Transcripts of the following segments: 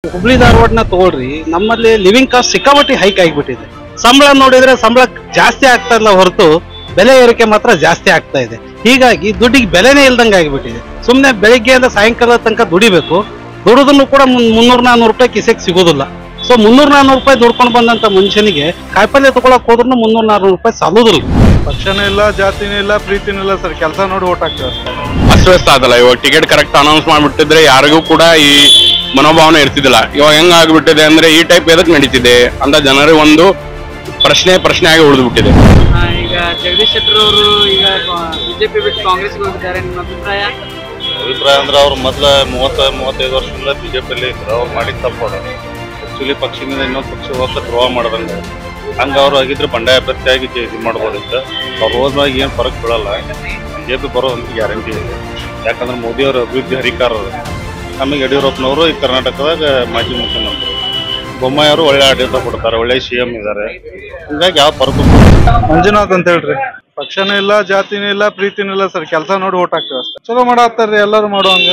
ಹುಬ್ಳಿ ಧಾರವಾಡನ ತಗೊಳ್ರಿ ನಮ್ಮಲ್ಲಿ living cost ಸಿಕ್ಕಾಪಟ್ಟಿ hike ಆಗಿಬಿಟ್ಟಿದೆ ಸಂಬಳ ನೋಡಿದ್ರೆ ಸಂಬಳ ಜಾಸ್ತಿ ಆಗ್ತಾ ಇಲ್ಲ ಹೊರತು ಬೆಲೆ ಏರಿಕೆ ಮಾತ್ರ ಜಾಸ್ತಿ ಆಗ್ತಾ ಇದೆ ಹೀಗಾಗಿ ದುಡ್ಡಿಗೆ ಬೆಲೆನೇ ಇಲ್ದಂಗೆ ಆಗಿಬಿಟ್ಟಿದೆ ಸುಮ್ಮನೆ ಬೆಳಿಗ್ಗೆಯಿಂದ ಸಾಯಂಕಾಲ ತನಕ ದುಡಿಬೇಕು ದುಡಿದ್ರು ಕೂಡ ಮುನ್- ಮುನ್ನೂರ್ ನಾನ್ನೂರು ರೂಪಾಯಿ ಕಿಸೆಗೆ ಸಿಗೋದಿಲ್ಲ ಸೊ ಮುನ್ನೂರ್ ನಾನ್ನೂರು ರೂಪಾಯಿ ದುಡ್ಕೊಂಡು ಬಂದಂತ ಮನುಷ್ಯನಿಗೆ ಕಾಯಿಪಲ್ಯ ತಗೊಳಕ್ ಹೋದ್ರು ಮುನ್ನೂರ್ ನಾನ್ನೂರು ರೂಪಾಯಿ ಸಾಲೋದಿಲ್ಲ ಪಕ್ಷನೂ ಇಲ್ಲ ಜಾತಿನೂ ಇಲ್ಲ ಪ್ರೀತಿನೂ ಇಲ್ಲ ಸರ್ ಕೆಲಸ ನೋಡಿ ಓಟ್ ಹಾಕ್ತೀವಿ ಅಷ್ಟೇ ಅಸ್ತವ್ಯಸ್ತ ಆದಲ್ಲ ಇವಾಗ ಟಿಕೆಟ್ ಕರೆಕ್ಟ್ ಅನೌನ್ಸ್ ಮಾಡ್ಬಿಟ್ಟಿದ್ರೆ ಯಾರಿಗೂ ಕೂಡ ಈ ಮನೋಭಾವನೆ ಇರ್ತಿದ್ದಿಲ್ಲ ಇವಾಗ ಹೆಂಗ್ ಆಗ್ಬಿಟ್ಟಿದೆ ಅಂದ್ರೆ ಈ ಟೈಪ್ ಎದಕ್ ನಡೀತಿದೆ ಅಂತ ಜನರಿಗೆ ಒಂದು ಪ್ರಶ್ನೆ ಪ್ರಶ್ನೆ ಆಗಿ ಉಳಿದ್ಬಿಟ್ಟಿದೆ ಆ, ಈಗ ಜಗದೀಶ್ ಶೆಟ್ಟರ್ ಅವರು ಈಗ ಬಿಜೆಪಿ ಬಿಟ್ಟು ಕಾಂಗ್ರೆಸ್ಗೆ ಹೋಗಿದ್ದಾರೆ ನಿಮ್ಮ ಅಭಿಪ್ರಾಯ ಅಭಿಪ್ರಾಯ ಅಂದ್ರೆ ಅವ್ರು ಮೊದ್ಲ ಮೂವತ್ತ ಮೂವತ್ತೈದು ವರ್ಷದಿಂದ ಬಿಜೆಪಿಯಲ್ಲಿ ಇದ್ರು ಅವ್ರು ಮಾಡಿದ ತಪ್ಪು ಆಕ್ಚುಲಿ ಪಕ್ಷದಿಂದ ಇನ್ನೊಂದು ಪಕ್ಷ ಹೋಗಕ್ಕೆ ದ್ರೋಹ ಮಾಡ್ದಂಗೆ ಹಂಗ ಅವ್ರು ಆಗಿದ್ರೆ ಬಂಡಾಯ ಅಭ್ಯರ್ಥಿಯಾಗಿ ಜೆ- ಇದು ಮಾಡ್ಬೋದಿತ್ತು ಅವ್ರು ಹೋದ್ವಾಗ ಏನು ಫರಕ್ ಬೀಳಲ್ಲ ಬಿಜೆಪಿ ಬರೋದಂತ ಗ್ಯಾರಂಟಿ ಇದೆ ಯಾಕಂದ್ರೆ ಮೋದಿ ಅವರು ಅಭಿವೃದ್ಧಿ ಹರಿಕಾರರು ಆಮೇಲೆ ಯಡಿಯೂರಪ್ಪನವರು ಈ ಕರ್ನಾಟಕದಾಗ ಮಾಜಿ ಮುಖ್ಯಮಂತ್ರಿ ಬೊಮ್ಮಾಯಿ ಅವರು ಒಳ್ಳೆ ಆಡಳಿತ ಕೊಡ್ತಾರೆ ಒಳ್ಳೆ ಸಿ ಎಂ ಇದ್ದಾರೆ ಹಿಂಗಾಗಿ ಯಾವ ಫರಕ್ ಮಂಜುನಾಥ್ ಅಂತ ಹೇಳ್ರಿ ಪಕ್ಷನೂ ಇಲ್ಲ ಜಾತಿನೂ ಇಲ್ಲ ಪ್ರೀತಿನೂ ಇಲ್ಲ ಸರ್ ಕೆಲಸ ನೋಡಿ ಓಟ್ ಹಾಕ್ತೀವಿ ಅಷ್ಟೇ ಚಲೋ ಮಾಡತ್ತಾರ್ರಿ ಎಲ್ಲರೂ ಮಾಡುವಂಗ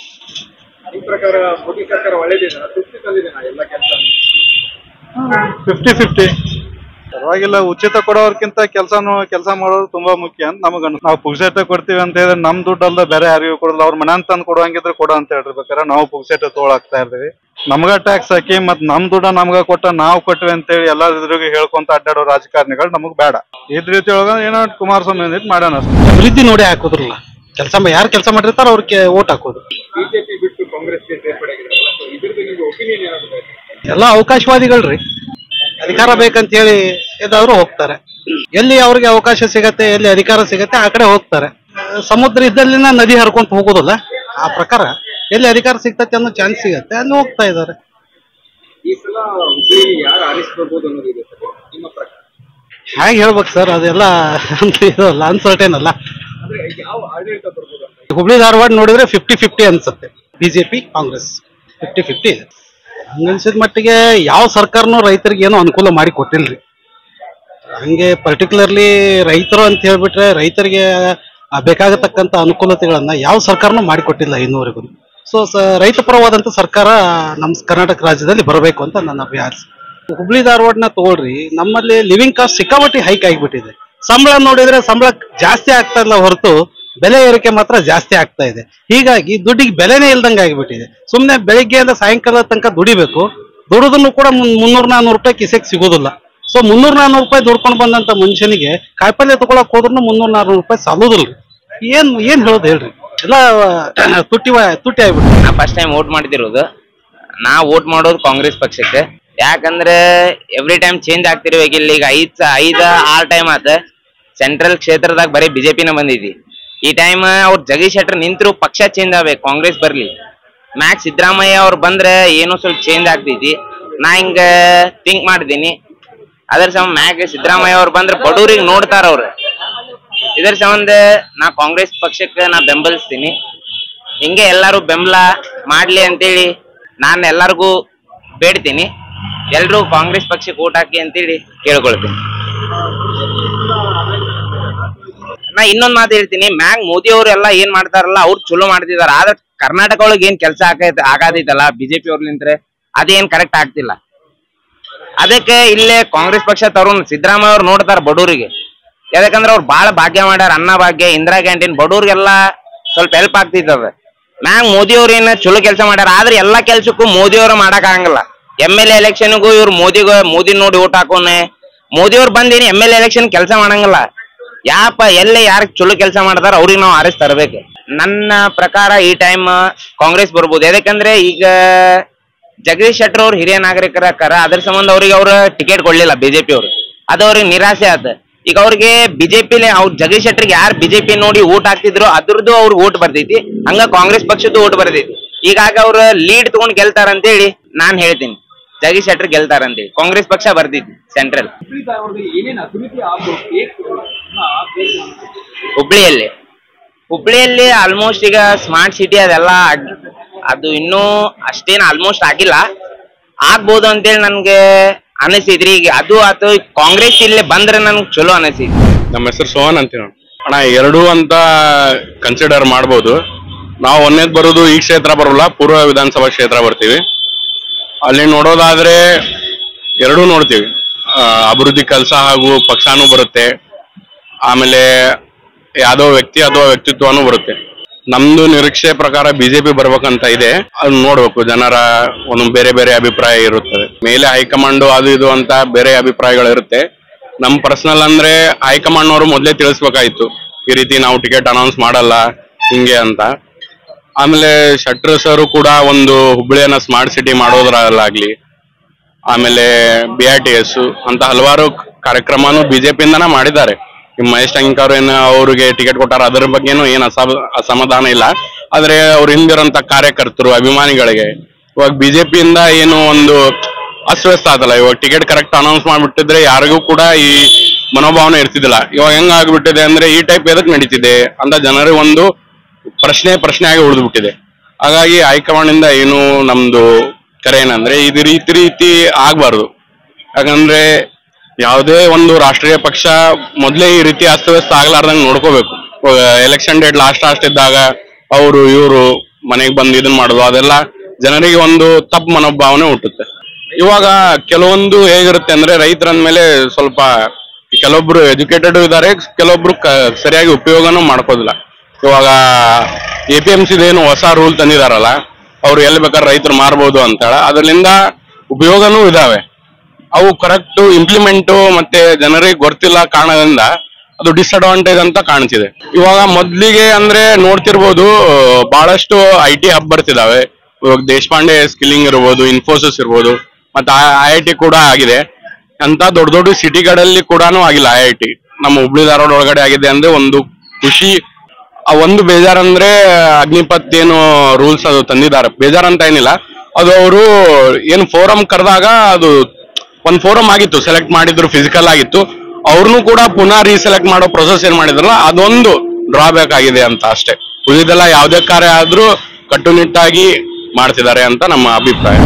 ಫಿಫ್ಟಿ ಫಿಫ್ಟಿ ಪರವಾಗಿಲ್ಲ ಉಚಿತ ಕೊಡೋರ್ಕಿಂತ ಕೆಲಸನು ಕೆಲಸ ಮಾಡೋರು ತುಂಬಾ ಮುಖ್ಯ ಅಂತ ನಮಗ ನಾವು ಪುಗ್ಸೆಟ ಕೊಡ್ತೀವಿ ಅಂತ ಹೇಳಿದ್ರೆ ನಮ್ ದುಡ್ಡು ಅಲ್ದ ಬೇರೆ ಯಾರಿಗೂ ಕೊಡಲ್ಲ ಅವ್ರ ಮನೆ ತಂದು ಕೊಡುವಂಗಿದ್ರೆ ಕೊಡು ಅಂತ ಹೇಳಿರ್ಬೇಕಾರೆ ನಾವು ಪುಗ್ಸೆಟ ತೊಗೊಳಾಗ್ತಾ ಇರ್ತೀವಿ ನಮ್ಗ ಟ್ಯಾಕ್ಸ್ ಹಾಕಿ ಮತ್ ನಮ್ ದುಡ್ಡ ನಮ್ಗ ಕೊಟ್ಟ ನಾವು ಕೊಟ್ವಿ ಅಂತೇಳಿ ಎಲ್ಲರಿಗೂ ಹೇಳ್ಕೊಂತ ಅಡ್ಡಾಡೋ ರಾಜಕಾರಣಿಗಳು ನಮಗ್ ಬೇಡ ಇದ್ ರೀತಿ ಒಳಗ ಏನೋ ಕುಮಾರಸ್ವಾಮಿ ಅಂದಿಟ್ ಮಾಡ್ಯಾನ ಅಷ್ಟೇ ಅಭಿವೃದ್ಧಿ ನೋಡಿ ಹಾಕೋದ್ರಲ್ಲ ಕೆಲಸ ಯಾರು ಕೆಲಸ ಮಾಡಿರ್ತಾರ ಅವ್ರಿಗೆ ಓಟ್ ಹಾಕೋದು ಎಲ್ಲ ಅವಕಾಶವಾದಿಗಳ್ರಿ ಅಧಿಕಾರ ಬೇಕಂತ ಹೇಳಿ ಎದಾದ್ರು ಹೋಗ್ತಾರೆ ಎಲ್ಲಿ ಅವ್ರಿಗೆ ಅವಕಾಶ ಸಿಗತ್ತೆ ಎಲ್ಲಿ ಅಧಿಕಾರ ಸಿಗತ್ತೆ ಆ ಕಡೆ ಹೋಗ್ತಾರೆ ಆ, ಸಮುದ್ರ ಇದ್ದಲ್ಲಿನ ನದಿ ಹರ್ಕೊಂತ ಹೋಗೋದಲ್ಲ ಆ ಪ್ರಕಾರ ಎಲ್ಲಿ ಅಧಿಕಾರ ಸಿಗ್ತತ್ತೆ ಅನ್ನೋ ಚಾನ್ಸ್ ಸಿಗತ್ತೆ ಅಲ್ಲಿ ಹೋಗ್ತಾ ಇದಾರೆ ಹೇಗೆ ಹೇಳ್ಬೇಕು ಸರ್ ಅದೆಲ್ಲ ಅಂತ ಇದಲ್ಲ ಅನ್ಸರ್ಟೇನ್ ಅಲ್ಲ ಹುಬ್ಳಿ ಧಾರವಾಡ ನೋಡಿದ್ರೆ ಫಿಫ್ಟಿ ಫಿಫ್ಟಿ ಅನ್ಸುತ್ತೆ ಬಿಜೆಪಿ ಕಾಂಗ್ರೆಸ್ ಫಿಫ್ಟಿ ಫಿಫ್ಟಿ ಇದೆ ಹಂಗನ್ಸಿದ ಮಟ್ಟಿಗೆ ಯಾವ ಸರ್ಕಾರನೂ ರೈತರಿಗೆ ಏನೋ ಅನುಕೂಲ ಮಾಡಿ ಕೊಟ್ಟಿಲ್ರಿ ಹಂಗೆ ಪರ್ಟಿಕ್ಯುಲರ್ಲಿ ರೈತರು ಅಂತ ಹೇಳ್ಬಿಟ್ರೆ ರೈತರಿಗೆ ಆ ಬೇಕಾಗತಕ್ಕಂತ ಅನುಕೂಲತೆಗಳನ್ನ ಯಾವ ಸರ್ಕಾರನೂ ಮಾಡಿಕೊಟ್ಟಿಲ್ಲ ಇನ್ನೂವರೆಗೂ ಸೊ ರೈತ ಪರವಾದಂತ ಸರ್ಕಾರ ನಮ್ಮ ಕರ್ನಾಟಕ ರಾಜ್ಯದಲ್ಲಿ ಬರಬೇಕು ಅಂತ ನನ್ನ ಅಭಿಯಾಸ ಹುಬ್ಳಿ ಧಾರವಾಡನ ತಗೊಳ್ರಿ ನಮ್ಮಲ್ಲಿ ಲಿವಿಂಗ್ ಕಾಸ್ಟ್ ಸಿಕ್ಕಾಪಟ್ಟಿ ಹೈಕ್ ಆಗಿಬಿಟ್ಟಿದೆ ಸಂಬಳ ನೋಡಿದ್ರೆ ಸಂಬಳ ಜಾಸ್ತಿ ಆಗ್ತಾ ಇಲ್ಲ ಹೊರತು ಬೆಲೆ ಏರಿಕೆ ಮಾತ್ರ ಜಾಸ್ತಿ ಆಗ್ತಾ ಇದೆ ಹೀಗಾಗಿ ದುಡ್ಡಿಗೆ ಬೆಲೆನೇ ಇಲ್ದಂಗೆ ಆಗಿಬಿಟ್ಟಿದೆ ಸುಮ್ಮನೆ ಬೆಳಿಗ್ಗೆಯಿಂದ ಸಾಯಂಕಾಲ ತನಕ ದುಡಿಬೇಕು ದುಡಿದ್ರು ಕೂಡ ಮುನ್- ಮುನ್ನೂರ್ ನಾನ್ನೂರು ರೂಪಾಯಿ ಕಿಸೆಗೆ ಸಿಗೋದಿಲ್ಲ ಸೊ ಮುನ್ನೂರ್ ನಾನ್ನೂರು ರೂಪಾಯಿ ದುಡ್ಕೊಂಡು ಬಂದಂತ ಮನುಷ್ಯನಿಗೆ ಕಾಯಿಪಲ್ಯ ತಗೊಳಕ್ ಹೋದ್ರು ಮುನ್ನೂರ್ ನಾನ್ನೂರು ರೂಪಾಯಿ ಸಾಲೋದಿಲ್ಲ ಏನ್ ಏನ್ ಹೇಳೋದು ಹೇಳ್ರಿ ಎಲ್ಲ ತುಟ್ಟಿ ವ- ತುಟ್ಟಿ ಆಗ್ಬಿಟ್ಟು ನಾ ಫಸ್ಟ್ ಟೈಮ್ ವೋಟ್ ಮಾಡ್ತಿರೋದು ನಾ ವೋಟ್ ಮಾಡೋದು ಕಾಂಗ್ರೆಸ್ ಪಕ್ಷಕ್ಕೆ ಯಾಕಂದ್ರೆ ಎವ್ರಿ ಟೈಮ್ ಚೇಂಜ್ ಆಗ್ತಿರ್ಬೇಕು ಇಲ್ಲಿ ಈಗ ಐದ್ ಸ- ಐದ ಆರ್ ಟೈಮ್ ಆತ ಸೆಂಟ್ರಲ್ ಕ್ಷೇತ್ರದಾಗ ಬರೀ ಬಿಜೆಪಿನ ಬಂದೈತಿ ಈ ಟೈಮ್ ಅವ್ರ ಜಗದೀಶ್ ಶೆಟ್ಟರ್ ನಿಂತ್ರು ಪಕ್ಷ ಚೇಂಜ್ ಆಗ್ಬೇಕು ಕಾಂಗ್ರೆಸ್ ಬರ್ಲಿ ಮ್ಯಾಕ್ ಸಿದ್ದರಾಮಯ್ಯ ಅವ್ರು ಬಂದ್ರೆ ಏನೋ ಸ್ವಲ್ಪ ಚೇಂಜ್ ಆಗ್ತೈತಿ ನಾ ಹಿಂಗ ಥಿಂಕ್ ಮಾಡಿದ್ದೀನಿ ಅದ್ರ ಸಮ ಮ್ಯಾಕ್ ಸಿದ್ದರಾಮಯ್ಯ ಅವ್ರು ಬಂದ್ರೆ ಬಡವ್ರಿಗೆ ನೋಡ್ತಾರ ಅವ್ರು ಇದರ ಸಂಬಂಧ ನಾ ಕಾಂಗ್ರೆಸ್ ಪಕ್ಷಕ್ಕೆ ನಾ ಬೆಂಬಲಿಸ್ತೀನಿ ಹಿಂಗೆ ಎಲ್ಲರೂ ಬೆಂಬಲ ಮಾಡ್ಲಿ ಅಂತೇಳಿ ನಾನು ಎಲ್ಲರಿಗೂ ಬೇಡ್ತೀನಿ ಎಲ್ರೂ ಕಾಂಗ್ರೆಸ್ ಪಕ್ಷಕ್ಕೆ ಓಟ್ ಹಾಕಿ ಅಂತೇಳಿ ಕೇಳ್ಕೊಳ್ತೀನಿ ನಾ ಇನ್ನೊಂದ್ ಮಾತು ಹೇಳ್ತೀನಿ ಮ್ಯಾಗ್ ಮೋದಿ ಅವರು ಎಲ್ಲ ಏನ್ ಮಾಡ್ತಾರಲ್ಲ ಅವ್ರು ಚಲೋ ಮಾಡ್ತಿದಾರ ಆದ್ರೆ ಕರ್ನಾಟಕ ಒಳಗೆ ಏನ್ ಕೆಲಸ ಆಗೈತೆ ಆಗಾದೈತಲ್ಲ ಬಿಜೆಪಿ ಅವ್ರ ನಿಂತ್ರೆ ಅದೇನ್ ಕರೆಕ್ಟ್ ಆಗ್ತಿಲ್ಲ ಅದಕ್ಕೆ ಇಲ್ಲೇ ಕಾಂಗ್ರೆಸ್ ಪಕ್ಷ ತರುಣ್ ಸಿದ್ದರಾಮಯ್ಯ ಅವ್ರು ನೋಡ್ತಾರ ಬಡವರಿಗೆ ಯಾಕಂದ್ರೆ ಅವ್ರು ಬಾಳ ಭಾಗ್ಯ ಮಾಡ್ಯಾರ ಅನ್ನ ಭಾಗ್ಯ ಇಂದಿರಾ ಕ್ಯಾಂಟೀನ್ ಬಡವ್ರಿಗೆಲ್ಲ ಸ್ವಲ್ಪ ಹೆಲ್ಪ್ ಆಗ್ತಿತ್ತದ ಮ್ಯಾಗ್ ಮೋದಿ ಅವ್ರ ಏನ ಚಲೋ ಕೆಲಸ ಮಾಡ್ಯಾರ ಆದ್ರೆ ಎಲ್ಲಾ ಕೆಲ್ಸಕ್ಕೂ ಮೋದಿ ಅವ್ರ ಮಾಡಕ್ ಆಗಂಗಿಲ್ಲ ಎಮ್ ಎಲ್ ಎಲೆಕ್ಷನ್ಗೂ ಇವ್ರು ಮೋದಿಗ ಮೋದಿ ನೋಡಿ ಓಟ್ ಹಾಕೋನೆ ಮೋದಿ ಅವ್ರು ಬಂದೇನಿ ಎಮ್ ಎಲ್ ಎಲೆಕ್ಷನ್ ಕೆಲಸ ಮಾಡಂಗಿಲ್ಲ ಯಾಪ ಎಲ್ಲೇ ಯಾರು ಚಲೋ ಕೆಲಸ ಮಾಡ್ತಾರ ಅವ್ರಿಗೆ ನಾವು ಆರಿಸ್ ತರಬೇಕು ನನ್ನ ಪ್ರಕಾರ ಈ ಟೈಮ್ ಕಾಂಗ್ರೆಸ್ ಬರ್ಬೋದು ಯಾಕಂದ್ರೆ ಈಗ ಜಗದೀಶ್ ಶೆಟ್ಟರ್ ಅವ್ರು ಹಿರಿಯ ನಾಗರಿಕರ ಕರ ಅದ್ರ ಸಂಬಂಧ ಅವ್ರಿಗೆ ಅವ್ರ ಟಿಕೆಟ್ ಕೊಡ್ಲಿಲ್ಲ ಬಿಜೆಪಿ ಅವ್ರು ಅದು ಅವ್ರಿಗೆ ನಿರಾಸೆ ಆತ ಈಗ ಅವ್ರಿಗೆ ಬಿಜೆಪಿಲಿ ಅವ್ರ ಜಗದೀಶ್ ಶೆಟ್ಟರ್ಗೆ ಯಾರು ಬಿಜೆಪಿ ನೋಡಿ ಓಟ್ ಹಾಕ್ತಿದ್ರು ಅದ್ರದ್ದು ಅವ್ರಿಗೆ ಓಟ್ ಬರ್ತೈತಿ ಹಂಗ ಕಾಂಗ್ರೆಸ್ ಪಕ್ಷದ್ದು ಓಟ್ ಬರ್ತೈತಿ ಹೀಗಾಗಿ ಅವ್ರ ಲೀಡ್ ತಗೊಂಡ್ ಗೆಲ್ತಾರ ಅಂತೇಳಿ ನಾನ್ ಹೇಳ್ತೀನಿ ಜಗದೀಶ್ ಶೆಟ್ಟರ್ ಗೆಲ್ತಾರ ಅಂತೇಳಿ ಕಾಂಗ್ರೆಸ್ ಪಕ್ಷ ಬರ್ತೈತಿ ಸೆಂಟ್ರಲ್ ಹುಬ್ಳಿಯಲ್ಲಿ ಹುಬ್ಳಿಯಲ್ಲಿ ಆಲ್ಮೋಸ್ಟ್ ಈಗ ಸ್ಮಾರ್ಟ್ ಸಿಟಿ ಅದೆಲ್ಲ ಆಗ್- ಅದು ಇನ್ನೂ ಅಷ್ಟೇನು ಆಲ್ಮೋಸ್ಟ್ ಆಗಿಲ್ಲ ಆಗ್ಬೋದು ಅಂತೇಳಿ ನನ್ಗೆ ಅನಿಸಿದ್ರಿ ಈಗ ಅದು ಆತು ಈಗ ಕಾಂಗ್ರೆಸ್ ಇಲ್ಲಿ ಬಂದ್ರೆ ನನ್ಗೆ ಚಲೋ ಅನಿಸಿದ್ ನಮ್ಮ ಹೆಸರು ಸೋಹನ್ ಅಂತೀವಿ ನಾವು. ಅಣ್ಣ ಎರಡೂ ಅಂತ ಕನ್ಸಿಡರ್ ಮಾಡ್ಬೋದು ನಾವು ಒಂದೇದ್ ಬರೋದು ಈ ಕ್ಷೇತ್ರ ಬರೋಲ್ಲ ಪೂರ್ವ ವಿಧಾನಸಭಾ ಕ್ಷೇತ್ರ ಬರ್ತೀವಿ ಅಲ್ಲಿ ನೋಡೋದಾದ್ರೆ ಎರಡೂ ನೋಡ್ತೀವಿ ಆ, ಅಭಿವೃದ್ಧಿ ಕೆಲಸ ಹಾಗೂ ಪಕ್ಷನೂ ಬರುತ್ತೆ ಆಮೇಲೆ ಯಾವ್ದೋ ವ್ಯಕ್ತಿ ಅಥವಾ ವ್ಯಕ್ತಿತ್ವನೂ ಬರುತ್ತೆ ನಮ್ದು ನಿರೀಕ್ಷೆ ಪ್ರಕಾರ ಬಿಜೆಪಿ ಬರ್ಬೇಕಂತ ಇದೆ ಅದು ನೋಡ್ಬೇಕು ಜನರ ಒಂದು ಬೇರೆ ಬೇರೆ ಅಭಿಪ್ರಾಯ ಇರುತ್ತದೆ ಮೇಲೆ ಹೈಕಮಾಂಡ್ ಅದು ಇದು ಅಂತ ಬೇರೆ ಅಭಿಪ್ರಾಯಗಳು ಇರುತ್ತೆ ನಮ್ ಪರ್ಸನಲ್ ಅಂದ್ರೆ ಹೈಕಮಾಂಡ್ ಅವರು ಮೊದಲೇ ತಿಳಿಸ್ಬೇಕಾಯ್ತು ಈ ರೀತಿ ನಾವು ಟಿಕೆಟ್ ಅನೌನ್ಸ್ ಮಾಡಲ್ಲ ಹಿಂಗೆ ಅಂತ ಆಮೇಲೆ ಶೆಟ್ರ್ ಸರ್ ಕೂಡ ಒಂದು ಹುಬ್ಬಳ್ಳಿಯನ್ನ ಸ್ಮಾರ್ಟ್ ಸಿಟಿ ಮಾಡೋದ್ರಲ್ಲಾಗ್ಲಿ ಆಮೇಲೆ ಬಿ ಆರ್ ಟಿ ಎಸ್ ಅಂತ ಹಲವಾರು ಕಾರ್ಯಕ್ರಮನು ಬಿಜೆಪಿಯಿಂದನ ಮಾಡಿದ್ದಾರೆ ಈ ಮಹೇಶ್ ಟಂಕರ್ ಏನು ಅವ್ರಿಗೆ ಟಿಕೆಟ್ ಕೊಟ್ಟಾರ ಅದರ ಬಗ್ಗೆನೂ ಏನು ಅಸಮ ಅಸಮಾಧಾನ ಇಲ್ಲ ಆದ್ರೆ ಅವ್ರ ಹಿಂದಿರೋಂತ ಕಾರ್ಯಕರ್ತರು ಅಭಿಮಾನಿಗಳಿಗೆ ಇವಾಗ ಬಿಜೆಪಿಯಿಂದ ಏನು ಒಂದು ಅಸ್ವಸ್ಥ ಆದಲ್ಲ ಇವಾಗ ಟಿಕೆಟ್ ಕರೆಕ್ಟ್ ಅನೌನ್ಸ್ ಮಾಡ್ಬಿಟ್ಟಿದ್ರೆ ಯಾರಿಗೂ ಕೂಡ ಈ ಮನೋಭಾವನೆ ಇರ್ತಿದ್ದಿಲ್ಲ ಇವಾಗ ಹೆಂಗ್ ಆಗ್ಬಿಟ್ಟಿದೆ ಅಂದ್ರೆ ಈ ಟೈಪ್ ಎದಕ್ ನಡೀತಿದೆ ಅಂತ ಜನರಿಗೆ ಒಂದು ಪ್ರಶ್ನೆ ಪ್ರಶ್ನೆ ಆಗಿ ಉಳಿದ್ಬಿಟ್ಟಿದೆ ಹಾಗಾಗಿ ಹೈಕಮಾಂಡ್ ಇಂದ ಏನು ನಮ್ದು ಕರೆ ಏನಂದ್ರೆ ಇದು ರೀತಿ ರೀತಿ ಆಗ್ಬಾರ್ದು ಯಾಕಂದ್ರೆ ಯಾವುದೇ ಒಂದು ರಾಷ್ಟ್ರೀಯ ಪಕ್ಷ ಮೊದಲೇ ಈ ರೀತಿ ಅಸ್ತವ್ಯಸ್ತ ಆಗ್ಲಾರ್ದಂಗ್ ನೋಡ್ಕೋಬೇಕು ಎಲೆಕ್ಷನ್ ಡೇಟ್ ಲಾಸ್ಟ್ ಲಾಸ್ಟ್ ಇದ್ದಾಗ ಅವರು ಇವರು ಮನೆಗೆ ಬಂದು ಇದನ್ ಮಾಡೋದು ಅದೆಲ್ಲ ಜನರಿಗೆ ಒಂದು ತಪ್ಪು ಮನೋಭಾವನೆ ಹುಟ್ಟುತ್ತೆ ಇವಾಗ ಕೆಲವೊಂದು ಹೇಗಿರುತ್ತೆ ಅಂದ್ರೆ ರೈತರ ಮೇಲೆ ಸ್ವಲ್ಪ ಕೆಲವೊಬ್ರು ಎಜುಕೇಟೆಡ್ ಇದ್ದಾರೆ ಕೆಲವೊಬ್ರು ಕ- ಸರಿಯಾಗಿ ಉಪಯೋಗನೂ ಮಾಡ್ಕೋದಿಲ್ಲ ಇವಾಗ ಎ ಪಿ ಎಂ ಏನು ಹೊಸ ರೂಲ್ ತಂದಿದಾರಲ್ಲ ಅವ್ರು ಎಲ್ಲಿ ಬೇಕಾದ್ರೆ ರೈತರು ಮಾರ್ಬೋದು ಅಂತ ಅದರಿಂದ ಉಪಯೋಗನೂ ಇದಾವೆ ಅವು ಕರೆಕ್ಟ್ ಇಂಪ್ಲಿಮೆಂಟ್ ಮತ್ತೆ ಜನರಿಗೆ ಗೊತ್ತಿಲ್ಲ ಕಾರಣದಿಂದ ಅದು ಡಿಸ್ಅಡ್ವಾಂಟೇಜ್ ಅಂತ ಕಾಣ್ತಿದೆ ಇವಾಗ ಮೊದ್ಲಿಗೆ ಅಂದ್ರೆ ನೋಡ್ತಿರ್ಬೋದು ಬಹಳಷ್ಟು ಐ ಟಿ ಹಬ್ ಬರ್ತಿದಾವೆ ಇವಾಗ ದೇಶಪಾಂಡೆ ಸ್ಕಿಲ್ಲಿಂಗ್ ಇರ್ಬೋದು ಇನ್ಫೋಸಿಸ್ ಇರ್ಬೋದು ಮತ್ತೆ ಐ ಐ ಟಿ ಕೂಡ ಆಗಿದೆ ಅಂತ ದೊಡ್ಡ ದೊಡ್ಡ ಸಿಟಿಗಳಲ್ಲಿ ಕೂಡ ಆಗಿಲ್ಲ ಐ ಐ ಟಿ ನಮ್ಮ ಹುಬ್ಳಿ ಧಾರವಾಡ ಒಳಗಡೆ ಆಗಿದೆ ಅಂದ್ರೆ ಒಂದು ಖುಷಿ ಆ ಒಂದು ಬೇಜಾರಂದ್ರೆ ಅಗ್ನಿಪಥ್ ಏನು ರೂಲ್ಸ್ ಅದು ತಂದಿದ್ದಾರೆ ಬೇಜಾರಂತ ಏನಿಲ್ಲ ಅದು ಅವರು ಏನು ಫೋರಂ ಕರೆದಾಗ ಅದು ಒಂದು ಫೋರಂ ಆಗಿತ್ತು ಸೆಲೆಕ್ಟ್ ಮಾಡಿದ್ರು ಫಿಸಿಕಲ್ ಆಗಿತ್ತು ಅವ್ರನ್ನೂ ಕೂಡ ಪುನಃ ರೀಸೆಲೆಕ್ಟ್ ಮಾಡೋ ಪ್ರೊಸೆಸ್ ಏನ್ ಮಾಡಿದ್ರಲ್ಲ ಅದೊಂದು ಡ್ರಾಬ್ಯಾಕ್ ಆಗಿದೆ ಅಂತ ಅಷ್ಟೇ ಉಳಿದೆಲ್ಲ ಯಾವುದೇ ಕಾರ್ಯ ಆದ್ರೂ ಕಟ್ಟುನಿಟ್ಟಾಗಿ ಮಾಡ್ತಿದ್ದಾರೆ ಅಂತ ನಮ್ಮ ಅಭಿಪ್ರಾಯ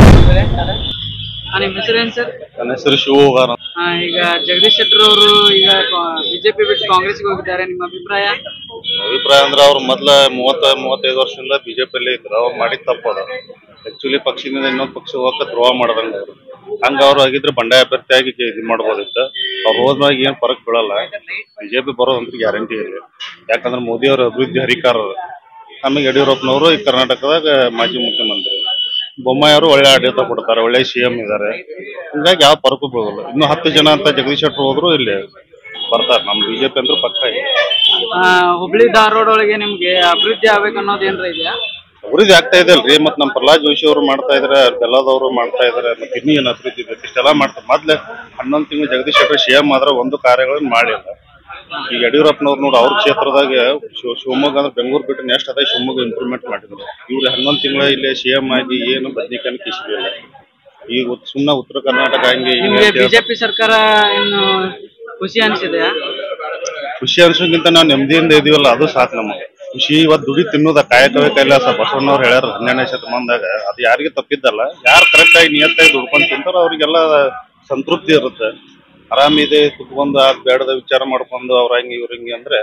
ಆ, ನಿಮ್ಮ ಹೆಸರೇನು ಸರ್ ನನ್ನ ಹೆಸರು ಶಿವೋಗಾರ ಆ, ಈಗ ಜಗದೀಶ್ ಶೆಟ್ಟರ್ ಅವರು ಈಗ ಬಿಜೆಪಿ ಬಿಟ್ಟು ಕಾಂಗ್ರೆಸ್ಗೆ ಹೋಗಿದ್ದಾರೆ ನಿಮ್ಮ ಅಭಿಪ್ರಾಯ ಅಭಿಪ್ರಾಯ ಅಂದ್ರೆ ಅವ್ರು ಮೊದ್ಲ ಮೂವತ್ತ ಮೂವತ್ತೈದು ವರ್ಷದಿಂದ ಬಿಜೆಪಿಯಲ್ಲಿ ಇದ್ರು ಅವ್ರು ಮಾಡಿದ ತಪ್ಪದ ಆಕ್ಚುಲಿ ಪಕ್ಷದಿಂದ ಇನ್ನೊಂದು ಪಕ್ಷ ಹೋಗಕ್ಕೆ ದ್ರೋಹ ಮಾಡ್ದಂಗ ಅವ್ರು ಹಂಗ ಅವ್ರು ಆಗಿದ್ರೆ ಬಂಡಾಯ ಅಭ್ಯರ್ಥಿಯಾಗಿ ಇದು ಮಾಡ್ಬೋದಿತ್ತು ಅವ್ರು ಹೋದ್ಮ್ಯಾಗ ಏನ್ ಫರಕ್ ಬೀಳಲ್ಲ ಬಿಜೆಪಿ ಬರೋದಂದ್ರೆ ಗ್ಯಾರಂಟಿ ಇಲ್ಲ ಯಾಕಂದ್ರೆ ಮೋದಿ ಅವ್ರ ಅಭಿವೃದ್ಧಿ ಹರಿಕಾರರು ಆಮೇಲೆ ಯಡಿಯೂರಪ್ಪನವರು ಈ ಕರ್ನಾಟಕದಾಗ ಮಾಜಿ ಮುಖ್ಯಮಂತ್ರಿ ಬೊಮ್ಮಾಯಿ ಅವರು ಒಳ್ಳೆ ಆಡಳಿತ ಕೊಡ್ತಾರೆ ಒಳ್ಳೆ ಸಿಎಂ ಇದಾರೆ ಹಿಂಗಾಗಿ ಯಾವ ಫರಕು ಬೀಳಲ್ಲ ಇನ್ನು ಹತ್ತು ಜನ ಅಂತ ಜಗದೀಶ್ ಶೆಟ್ಟರ್ ಹೋದ್ರು ಇಲ್ಲಿ ಬರ್ತಾರೆ ನಮ್ ಬಿಜೆಪಿ ಅಂದ್ರೆ ಪಕ್ಕ ಇದೆ ಆ, ಹುಬ್ಳಿ ಧಾರವಾಡ ಒಳಗೆ ನಿಮ್ಗೆ ಅಭಿವೃದ್ಧಿ ಆಗ್ಬೇಕು ಅನ್ನೋದು ಏನ್ರ ಇದೆಯಾ ಅಭಿವೃದ್ಧಿ ಆಗ್ತಾ ಇದೆ ಅಲ್ರಿ ಮತ್ ನಮ್ ಪ್ರಹ್ಲಾದ್ ಜೋಶಿ ಅವರು ಮಾಡ್ತಾ ಇದಾರೆ ಬೆಲ್ಲದವರು ಮಾಡ್ತಾ ಇದಾರೆ ಮತ್ತೆ ಇನ್ನೂ ಏನ್ ಅಭಿವೃದ್ಧಿ ಬೇಕು ಇಷ್ಟೆಲ್ಲ ಮಾಡ್ತಾರೆ ಮೊದ್ಲೆ ಹನ್ನೊಂದು ತಿಂಗಳು ಜಗದೀಶ್ ಶೆಟ್ಟರ್ ಸಿಎಂ ಆದ್ರೆ ಒಂದು ಕಾರ್ಯಗಳನ್ನ ಮಾಡಿಲ್ಲ ಈಗ ಯಡಿಯೂರಪ್ಪನವ್ರು ನೋಡಿ ಅವ್ರ ಕ್ಷೇತ್ರದಾಗ ಶಿವ- ಶಿವಮೊಗ್ಗ ಅಂದ್ರೆ ಬೆಂಗಳೂರು ಬಿಟ್ಟು ನೆಕ್ಸ್ಟ್ ಅದೇ ಶಿವಮೊಗ್ಗ ಇಂಪ್ರೂವ್ಮೆಂಟ್ ಮಾಡಿದ್ರು ಇವ್ರು ಹನ್ನೊಂದು ತಿಂಗಳ ಇಲ್ಲಿ ಸಿಎಂ ಆಗಿ ಏನು ಬದ್ನಿಕಾಯಿ ಕಿಸಿಲ್ಲ ಈಗ ಉತ್- ಸುಮ್ನೆ ಉತ್ತರ ಕರ್ನಾಟಕ ಹಂಗೆ ಹಿಂಗೆ ನಿಮ್ಗೆ ಅಂತ ಹೇಳ್ತಾರೆ. ಬಿಜೆಪಿ ಸರ್ಕಾರ ಇನ್ನು ಖುಷಿ ಅನ್ಸಿದೆಯಾ ಖುಷಿ ಅನ್ಸೋಕ್ಕಿಂತ ನಾವು ನೆಮ್ಮದಿಯಿಂದ ಇದೀವಲ್ಲ ಅದು ಸಾಕು ನಮಗೆ ಖುಷಿ ಇವತ್ತು ದುಡಿ ತಿನ್ನೋದ ಕಾಯಕವೇ ಕೈಲಾಸ ಬಸವಣ್ಣವ್ರು ಹೇಳ್ಯಾರ ಹನ್ನೆರಡನೇ ಶತಮಾನದಾಗ ಅದು ಯಾರಿಗೆ ತಪ್ಪಿದ್ದಲ್ಲ ಯಾರು ಕರೆಕ್ಟ್ ಆಗಿ ನಿಯತ್ತಾಗಿ ದುಡ್ಕೊಂಡ್ ತಿಂತಾರೋ ಅವ್ರಿಗೆಲ್ಲ ಸಂತೃಪ್ತಿ ಇರುತ್ತೆ ಆರಾಮಿದೆ ಕುತ್ಕೊಂಡು ಅದ್ ಬೇಡದ ವಿಚಾರ ಮಾಡ್ಕೊಂಡು ಅವ್ರ ಹಂಗೆ ಇವ್ರ ಹಿಂಗೆ ಅಂದ್ರೆ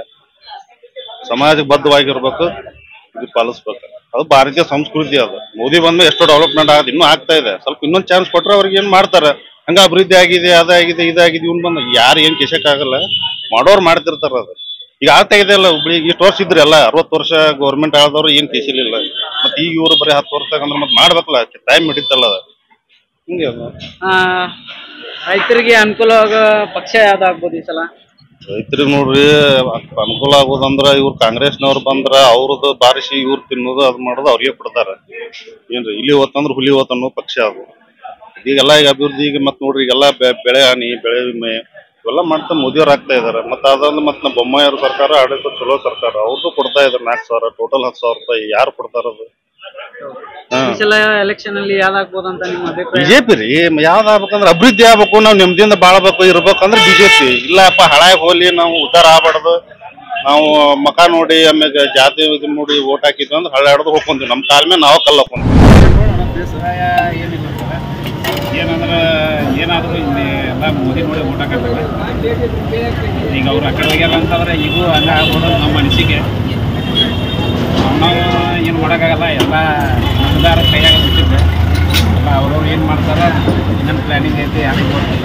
ಸಮಾಜ ಬದ್ಧವಾಗಿರ್ಬೇಕು ಇದು ಪಾಲಿಸ್ಬೇಕು ಅದು ಭಾರತೀಯ ಸಂಸ್ಕೃತಿ ಅದು ಮೋದಿ ಬಂದ ಎಷ್ಟೋ ಡೆವಲಪ್ಮೆಂಟ್ ಆಗಿದೆ ಇನ್ನೂ ಆಗ್ತಾ ಇದೆ ಸ್ವಲ್ಪ ಇನ್ನೊಂದ್ ಚಾನ್ಸ್ ಕೊಟ್ರೆ ಅವ್ರಿಗೆ ಏನ್ ಮಾಡ್ತಾರೆ ಹಂಗ ಅಭಿವೃದ್ಧಿ ಆಗಿದೆ ಅದಾಗಿದೆ ಇದಾಗಿದೆ ಇವ್ನು ಬಂದ ಯಾರು ಏನ್ ಆಗಲ್ಲ ಮಾಡೋರು ಮಾಡ್ತಿರ್ತಾರ ಅದು ಈಗ ಆಗ್ತಾ ಇದೆ ಅಲ್ಲ ಹುಬ್ಳಿ ಇಷ್ಟು ವರ್ಷ ಇದ್ರಿ ಅಲ್ಲ ಅರವತ್ತು ವರ್ಷ ಗೌರ್ಮೆಂಟ್ ಆದವ್ರು ಏನ್ ಕೇಸಿಲಿಲ್ಲ ಮತ್ತೆ ಈಗ ಇವ್ರು ಬರೀ ಹತ್ತು ವರ್ಷದಾಗ ಅಂದ್ರೆ ಮತ್ತೆ ಮಾಡ್ಬೇಕಲ್ಲ ಟೈಮ್ ಹಿಡಿತಲ್ಲ ಅದು ಹಿಂಗೆ ಅದು ಆ, ರೈತರಿಗೆ ಅನುಕೂಲ ಆಗೋ ಪಕ್ಷ ಯಾವ್ದಾಗ್ಬೋದು ಈ ಸಲ ರೈತರಿಗೆ ನೋಡ್ರಿ ಅನುಕೂಲ ಆಗೋದಂದ್ರ ಇವ್ರು ಕಾಂಗ್ರೆಸ್ನವ್ರು ಬಂದ್ರ ಅವ್ರದ್ದು ಬಾರಿಸಿ ಇವ್ರು ತಿನ್ನೋದು ಅದ್ ಮಾಡೋದು ಅವ್ರಿಗೆ ಕೊಡ್ತಾರ ಏನ್ರಿ ಇಲ್ಲಿ ಹೋತಂದ್ರ ಹುಲಿ ಹೋತ ಅನ್ನೋ ಪಕ್ಷ ಅದು ಈಗೆಲ್ಲ ಈಗ ಅಭಿವೃದ್ಧಿ ಈಗ ಮತ್ ನೋಡ್ರಿ ಈಗೆಲ್ಲ ಬೆ- ಬೆಳೆ ಹಾನಿ ಬೆಳೆ ವಿಮೆ ಇವೆಲ್ಲ ಮಾಡ್ತಾ ಮೋದಿಯವ್ರು ಆಗ್ತಾ ಇದಾರೆ ಮತ್ತೆ ಅದೊಂದು ಮತ್ತೆ ನಮ್ಮ ಬೊಮ್ಮಾಯಿಯವ್ರ ಸರ್ಕಾರ ಆಡಳಿತ ಚಲೋ ಸರ್ಕಾರ ಅವ್ರದ್ದು ಕೊಡ್ತಾ ಇದಾರೆ ನಾಲ್ಕು ಸಾವಿರ ಟೋಟಲ್ ಹತ್ತು ಸಾವಿರ ರೂಪಾಯಿ ಯಾರು ಕೊಡ್ತಾರ ಅದು ಈ ಸಲ ಎಲೆಕ್ಷನ್ ಅಲ್ಲಿ ಯಾವ್ದಾಗ್ಬೋದು ಅಂತ ನಿಮ್ಮ ಅಭಿಪ್ರಾಯ ಬಿಜೆಪಿ ರೀ ಯಾವ್ದು ಆಗ್ಬೇಕಂದ್ರೆ ಅಭಿವೃದ್ಧಿ ಆಗ್ಬೇಕು ನಾವು ನೆಮ್ಮದಿಯಿಂದ ಬಾಳ್ಬೇಕು ಇರ್ಬೇಕಂದ್ರೆ ಬಿಜೆಪಿ ಇಲ್ಲಪ್ಪ ಹಳಾಗಿ ಹೋಗ್ಲಿ ನಾವು ಉದ್ಧಾರ ಆಗ್ಬಾರ್ದು ನಾವು ಮಕ ನೋಡಿ ಆಮ್ಯಾಗ ಜಾತಿ ಇದು ನೋಡಿ ಓಟ್ ಹಾಕಿದ್ವಿ ಅಂದ್ರೆ ಹಳ್ಳ ಹಿಡ್ದು ಹೋಗ್ಕೊಂತೀವಿ ನಮ್ಮ ಕಾಲ ಮೇಲೆ ನಾವು ಕಲ್ಲ ಬೇಸಾಯ ಏನಿಲ್ಲ ಸರ್ ಏನಂದ್ರೆ ಏನಾದರೂ ಇಲ್ಲಿ ಎಲ್ಲ ಮೋದಿ ನೋಡಿ ಊಟ ಹಾಕತ್ತಲ್ಲ ಈಗ ಅವ್ರು ಆ ಕಡೆ ಹೋಗ್ಯಾರ ಅಂತಂದ್ರೆ ಇದು ಹಂಗ ಆಗ್ಬೋದು ನಮ್ಮ ಅನಿಸಿಕೆ ನಾವು ಏನು ಮಾಡೋಕ್ಕಾಗಲ್ಲ ಎಲ್ಲ ಮತದಾರ ಕೈಯಾಗ ಬಿಟ್ಟಿದ್ದೆ ಎಲ್ಲ ಅವ್ರವ್ರು ಏನು ಮಾಡ್ತಾರೆ ಮಾಡ್ತಾರ ಇನ್ನೊಂದು ಪ್ಲಾನಿಂಗ್ ಐತೆ ಯಾರಿಗೆ ಗೊತ್ತಿಲ್ಲ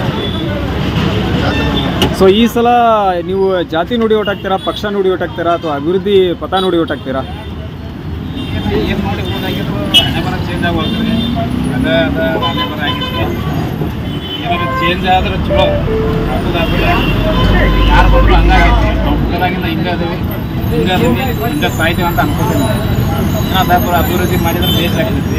ಸೊ ಈ ಸಲ ನೀವು ಜಾತಿ ನುಡಿ ಓಟ್ ಹಾಕ್ತೀರಾ ಪಕ್ಷ ನುಡಿ ಓಟ್ ಹಾಕ್ತೀರಾ ಅಥವಾ ಅಭಿವೃದ್ಧಿ ಪಥ ನುಡಿ ಓಟ್ ಹಾಕ್ತೀರಾ ಏನು ನೋಡಿ ಓದಾಗಿದ್ರು ಹಣೆ ಬರ ಚೇಂಜ್ ಆಗೋಲ್ರಿ ಅದ ಅದ ಹಣೆ ಬರ ಆಗಿತ್ತು ಏನಾದ್ರು ಚೇಂಜ್ ಆದ್ರೆ ಚಲೋ ಹಾಕೋದಾದ್ರೆ ಯಾರು ಬಂದ್ರು ಹಂಗಾಗೈತಿ ನಾವು ಹುಟ್ಟದಾಗಿಂದ ಹಿಂಗೆ ಅದೀವಿ ಹಿಂಗೆ ಅದೀವಿ ಹಿಂಗೆ ಸಾಯ್ತೀವಿ ಅಂತ ಅನ್ಕೋತೀನಿ ಅದಾಪುರ ಅಭಿವೃದ್ಧಿ ಮಾಡಿದ್ರೆ ಬೇಸ್ ಆಗ್ತೈತಿ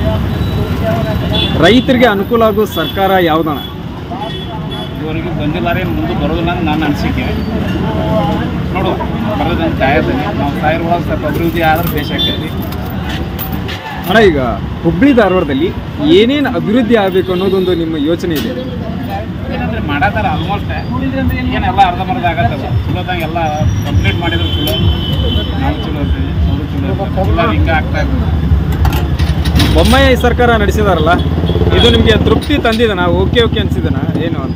ರೈತರಿಗೆ ಅನುಕೂಲ ಆಗೋ ಸರ್ಕಾರ ಯಾವ್ದಣ ಇವರಿಗೆ ಬಂದಿಲ್ಲಾರೆ ಮುಂದೆ ಬರೋದಿಲ್ಲ ಅಂತ ನನ್ನ ಅನಿಸಿಕೆ ನೋಡು ಬರೋದಂತ ಕಾಯತ್ತೀನಿ ನಾವು ಸಾಯಿರ್ ಒಳಗೆ ಸ್ವಲ್ಪ ಅಭಿವೃದ್ಧಿ ಆದ್ರೆ ಬೇಸ್ ಆಗ್ತೈತಿ ಅಣ್ಣ ಈಗ ಹುಬ್ಳಿ ಧಾರವಾಡದಲ್ಲಿ ಏನೇನು ಅಭಿವೃದ್ಧಿ ಆಗಬೇಕು ಅನ್ನೋದೊಂದು ನಿಮ್ಮ ಯೋಚನೆ ಇದೆ ಏನಂದ್ರೆ ಮಾಡತ್ತಾರ ಆಲ್ಮೋಸ್ಟ್ ಏನೆಲ್ಲ ಅರ್ಧಂಬರ್ಧ ಆಗತ್ತಲ್ಲ ಚಲೋದಾಗ ಎಲ್ಲ ಕಂಪ್ಲೀಟ್ ಮಾಡಿದ್ರು ಚಲೋ ನಾವು ಚಲೋ ಇರ್ತೀವಿ ಅವರು ಚಲೋ ಇರ್ತಾರೆ ಎಲ್ಲ ಹಿಂಗೆ ಆಗ್ತಾ ಇರ್ತದೆ ಬೊಮ್ಮಾಯಿ ಸರ್ಕಾರ ನಡೆಸಿದಾರಲ್ಲ ಇದು ನಿಮಗೆ ತೃಪ್ತಿ ತಂದಿದನ ಓಕೆ ಓಕೆ ಅನ್ಸಿದನ ಏನು ಅಂತ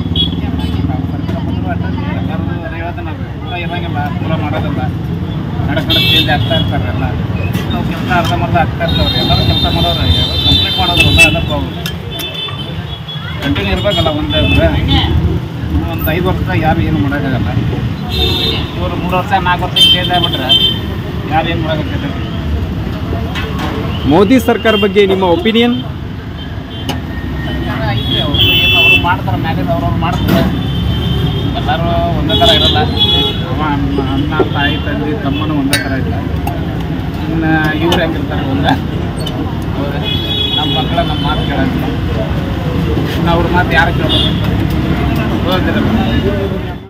ಎಲ್ಲರೂ ಅದೇ ಹೇಳ್ತಾನೆ ಚಲೋ ಇರಂಗಿಲ್ಲ ಚಲೋ ಮಾಡೋದಲ್ಲ ನಡಕ್ ನಡಕ್ ಚೇಂಜ್ ಆಗ್ತಾ ಇರ್ತಾರೆ ಎಲ್ಲ ನಾವು ಕೆಲಸ ಅರ್ಧಂಬರ್ಧ ಆಗ್ತಾ ಇರ್ತಾವ್ರಿ ಎಲ್ಲರೂ ಕೆಲಸ ಮಾಡೋರು ಕಂಪ್ಲೀಟ್ ಮಾಡೋದ್ರಲ್ಲ ಅದ ಪ್ರಾಬ್ಲಮ್ ಕಂಟಿನ್ಯೂ ಇರಬೇಕಲ್ಲ ಒಂದು ಒಂದು ಐದು ವರ್ಷದಾಗ ಯಾರು ಏನು ಮಾಡೋಕ್ಕಾಗಲ್ಲ ಇವರು ಮೂರು ವರ್ಷ ನಾಲ್ಕು ವರ್ಷ ಚೇಂಜ್ ಆಗ್ಬಿಟ್ರೆ ಯಾರು ಏನು ಮಾಡೋಕ್ಕಾಗತ್ತೆ ಮೋದಿ ಸರ್ಕಾರ ಬಗ್ಗೆ ನಿಮ್ಮ ಒಪಿನಿಯನ್ ಐತ್ರಿ ಅವರು ಏನು ಅವರು ಮಾಡ್ತಾರೆ ಮ್ಯಾನೇಜ್ ಅವ್ರವ್ರು ಮಾಡ್ತಾರೆ ಎಲ್ಲರೂ ಒಂದೇ ಥರ ಇರಲ್ಲ ಅವ ಅಣ್ಣ ಅಣ್ಣ ತಾಯಿ ತಂದೆ ತಮ್ಮನೂ ಒಂದೇ ಥರ ಇಲ್ಲ ಇನ್ನು ಇವ್ರು ಹೆಂಗಿರ್ತಾರೆ ಒಂದೇ ಹೌದಾ ನಮ್ಮ ಮಕ್ಕಳ ನಮ್ಮ ಮಾತು ಕೇಳೋದಿಲ್ಲ ಇನ್ನು ಅವ್ರ ಮಾತು ಯಾರು ಕೇಳೋದು ಓದಿರಲ್ಲ